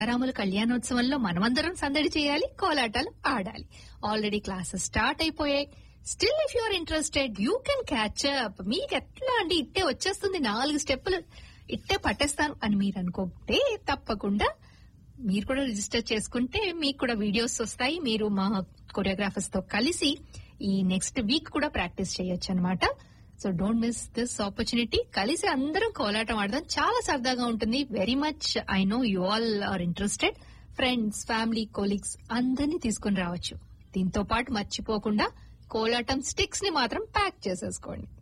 రాముల కళ్యాణోత్సవంలో మనమందరం సందడి చేయాలి కోలాటాలు ఆడాలి ఆల్రెడీ క్లాసెస్ స్టార్ట్ అయిపోయాయి still if you are interested you can catch up మీకు ఎట్లా అండి ఇట్టే వచ్చేస్తుంది నాలుగు స్టెప్పులు ఇట్టే పట్టేస్తాను అని మీరు అనుకుంటే తప్పకుండా మీరు కూడా రిజిస్టర్ చేసుకుంటే మీకు కూడా వీడియోస్ వస్తాయి మీరు మా కొరియోగ్రాఫర్స్ తో కలిసి ఈ నెక్స్ట్ వీక్ కూడా ప్రాక్టీస్ చేయొచ్చు అనమాట so don't miss this opportunity కలిసి అందరం కోలాటం ఆడదాం చాలా సరదాగా ఉంటుంది very much I know you all are interested friends family colleagues అందరినీ తీసుకుని రావచ్చు దీంతో పాటు మర్చిపోకుండా కోలాటం స్టిక్స్ ని మాత్రం ప్యాక్ చేసేసుకోండి